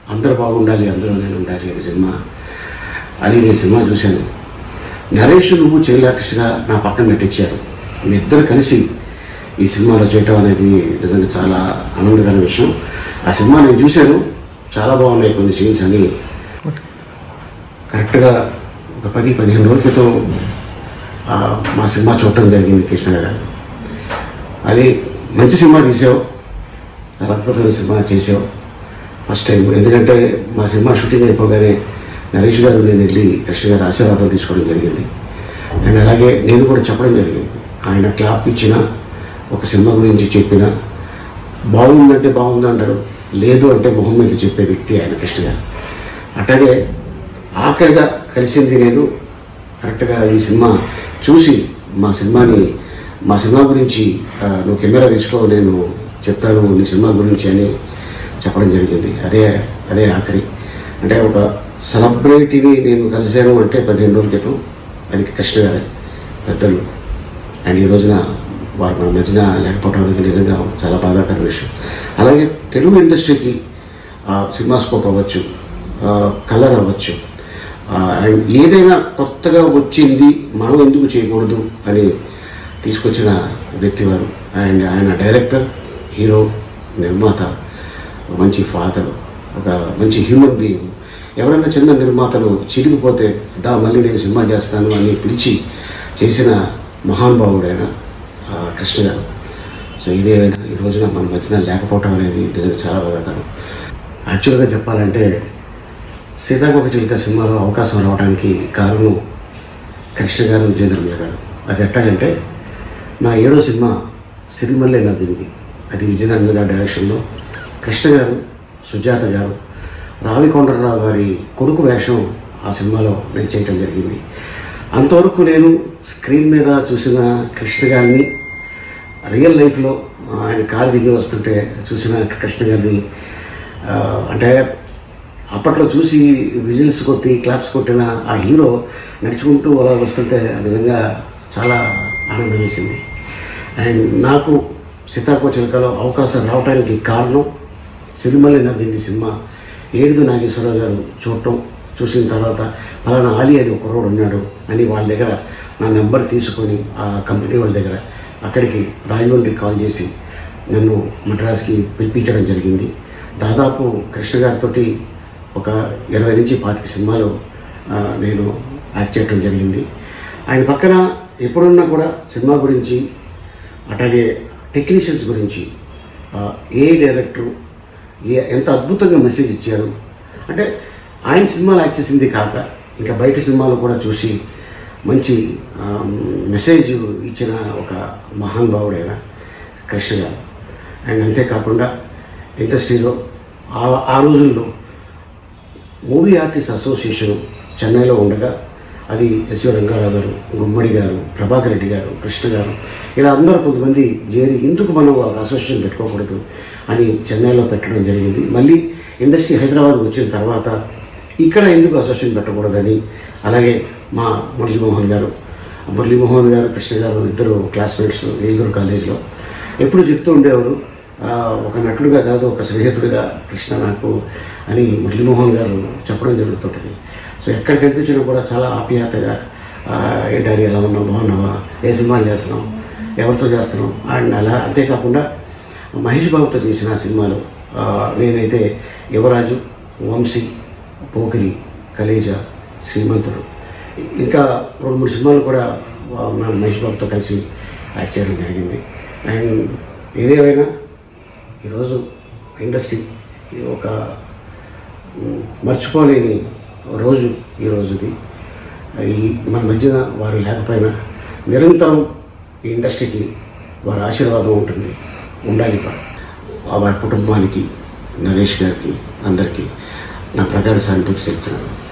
అందరూ బాగుండాలి అందరూ నేను ఉండాలి అనే సినిమా అని నేను సినిమా చూశాను నరేష్ నువ్వు చైల్డ్ ఆర్టిస్ట్గా నా పక్కన నటించారు మీ ఇద్దరు కలిసి ఈ సినిమాలో చేయటం అనేది నిజంగా చాలా ఆనందకరమైన విషయం ఆ సినిమా నేను చూశాను చాలా బాగున్నాయి కొన్ని సీన్స్ అని కరెక్ట్గా ఒక పది పదిహేను రోజుల క్రితం ఆ, మా సినిమా చూడటం జరిగింది కృష్ణ గారు అది మంచి సినిమా తీసావు చాలా అద్భుతమైన సినిమా చేసావు ఫస్ట్ టైం ఎందుకంటే మా సినిమా షూటింగ్ అయిపోగానే నరేష్ గారు నేను వెళ్ళి కృష్ణ గారి ఆశీర్వాదం తీసుకోవడం జరిగింది అండ్ అలాగే నేను కూడా చెప్పడం జరిగింది ఆయన క్లాప్ ఇచ్చిన ఒక సినిమా గురించి చెప్పిన బాగుందంటే బాగుంది అంటారు లేదు అంటే మొహం మీద చెప్పే వ్యక్తి ఆయన కృష్ణ గారు అట్లాగే ఆఖరిగా కలిసింది నేను కరెక్ట్గా ఈ సినిమా చూసి మా సినిమాని మా సినిమా గురించి ఆ, నువ్వు కెమెరా తీసుకో నేను చెప్తాను నీ సినిమా గురించి అని చెప్పడం జరిగింది అదే అదే ఆఖరి అంటే ఒక సెలబ్రిటీని నేను కలిశాను అంటే పదిహేను రోజుల క్రితం అది కృష్ణ గారే పెద్దలు అండ్ ఈ రోజున వారు మన మధ్యన లేకపోవడం అనేది నిజంగా చాలా బాధాకర విషయం అలాగే తెలుగు ఇండస్ట్రీకి ఆ, సినిమా స్కోప్ అవ్వచ్చు ఆ, కలర్ అవ్వచ్చు ఆ, అండ్ ఏదైనా కొత్తగా వచ్చింది మనం ఎందుకు చేయకూడదు అని తీసుకొచ్చిన వ్యక్తి వారు అండ్ ఆయన డైరెక్టర్ హీరో నిర్మాత ఒక మంచి ఫాదర్ ఒక మంచి హ్యూమన్ బీయింగ్ ఎవరైనా చిన్న నిర్మాతలు చిరిగిపోతే దా మళ్ళీ నేను సినిమా చేస్తాను అని పిలిచి చేసిన మహానుభావుడైన ఆ, కృష్ణ గారు సో ఇదేమైనా ఈ రోజున మన మధ్యన లేకపోవటం అనేది నిజంగా చాలా బాధాకరం యాక్చువల్గా చెప్పాలంటే సీతాకోక చిలుక సినిమాలో అవకాశం రావడానికి కారణం కృష్ణ గారు విజేంద్రమయ్య గారు అది ఎట్టాగంటే నా ఏడో సినిమా సిరిమల్లె నవ్వింది అది విజయనగరం గారి డైరెక్షన్లో కృష్ణ గారు సుజాత గారు రావికొండరావు గారి కొడుకు వేషం ఆ సినిమాలో నేను చేయటం జరిగింది అంతవరకు నేను స్క్రీన్ మీద చూసిన కృష్ణ గారిని రియల్ లైఫ్లో ఆయన కారు దిగి వస్తుంటే చూసిన కృష్ణ గారిని ఆ, అంటే అప్పట్లో చూసి విజిల్స్ కొట్టి క్లాప్స్ కొట్టిన ఆ హీరో నడుచుకుంటూ అలా వస్తుంటే నిజంగా చాలా ఆనందం వేసింది అండ్ నాకు సీతాకో చిలకలో అవకాశం రావడానికి కారణం సిరిమల్లి నవ్వింది సినిమా ఏడుదు నాగేశ్వరరావు గారు చూడటం చూసిన తర్వాత పలానా ఆలి అని ఒక కుర్రోడు ఉన్నాడు అని వాళ్ళ దగ్గర నా నెంబర్ తీసుకొని ఆ కంపెనీ వాళ్ళ దగ్గర అక్కడికి రాజమండ్రికి కాల్ చేసి నన్ను మద్రాస్కి పిలిపించడం జరిగింది దాదాపు కృష్ణ గారితో ఒక ఇరవై నుంచి పాతిక సినిమాలు ఆ, నేను యాక్ట్ చేయడం జరిగింది ఆయన పక్కన ఎప్పుడున్నా కూడా సినిమా గురించి అట్లాగే టెక్నీషియన్స్ గురించి ఆ, ఏ డైరెక్టరు ఏ ఎంత అద్భుతంగా మెసేజ్ ఇచ్చారు అంటే ఆయన సినిమాలు యాక్ట్ చేసింది కాక ఇంకా బయట సినిమాలు కూడా చూసి మంచి ఆ, మెసేజ్ ఇచ్చిన ఒక మహానుభావుడైన కృష్ణ గారు అండ్ అంతేకాకుండా ఇండస్ట్రీలో ఆ ఆ రోజుల్లో మూవీ ఆర్టిస్ట్ అసోసియేషన్ చెన్నైలో ఉండగా అది ఎస్వి రంగారావు గారు గుమ్మడి గారు ప్రభాకర్ రెడ్డి గారు కృష్ణ గారు ఇలా అందరూ కొంతమంది చేరి ఎందుకు మనం ఒక అసోసియేషన్ పెట్టుకోకూడదు అని చెన్నైలో పెట్టడం జరిగింది మళ్ళీ ఇండస్ట్రీ హైదరాబాద్ వచ్చిన తర్వాత ఇక్కడ ఎందుకు అసోసియేషన్ పెట్టకూడదని అలాగే మా మురళీమోహన్ గారు మురళీమోహన్ గారు కృష్ణ గారు ఇద్దరు క్లాస్మేట్స్ ఏలూరు కాలేజీలో ఎప్పుడు చెప్తూ ఉండేవారు ఆ, ఒక నటుడిగా కాదు ఒక స్నేహితుడిగా కృష్ణ నాకు అని మురళీమోహన్ గారు చెప్పడం జరుగుతుంటుంది సో ఎక్కడ కనిపించినా కూడా చాలా ఆప్యాయతగా ఆ, ఏంటారి ఎలా ఉన్నావు బాగున్నావా ఏ సినిమాలు చేస్తున్నావు ఎవరితో చేస్తున్నావు అండ్ అలా అంతేకాకుండా మహేష్ బాబుతో చేసిన సినిమాలు ఆ, నేనైతే యువరాజు వంశీ పోకిరి కలేజా శ్రీమంతుడు ఇంకా రెండు మూడు సినిమాలు కూడా ఆ, మన మహేష్ బాబుతో కలిసి యాక్ట్ చేయడం జరిగింది అండ్ ఏదేమైనా ఈరోజు ఇండస్ట్రీ ఒక మ్, మర్చిపోలేని రోజు ఈ రోజుది ఈ మన మధ్యన వారు లేకపోయినా నిరంతరం ఈ ఇండస్ట్రీకి వారి ఆశీర్వాదం ఉంటుంది ఉండాలి కూడా ఆ వారి కుటుంబానికి నరేష్ గారికి అందరికీ నా ప్రగాఢ సానుభూతి చెప్తున్నాను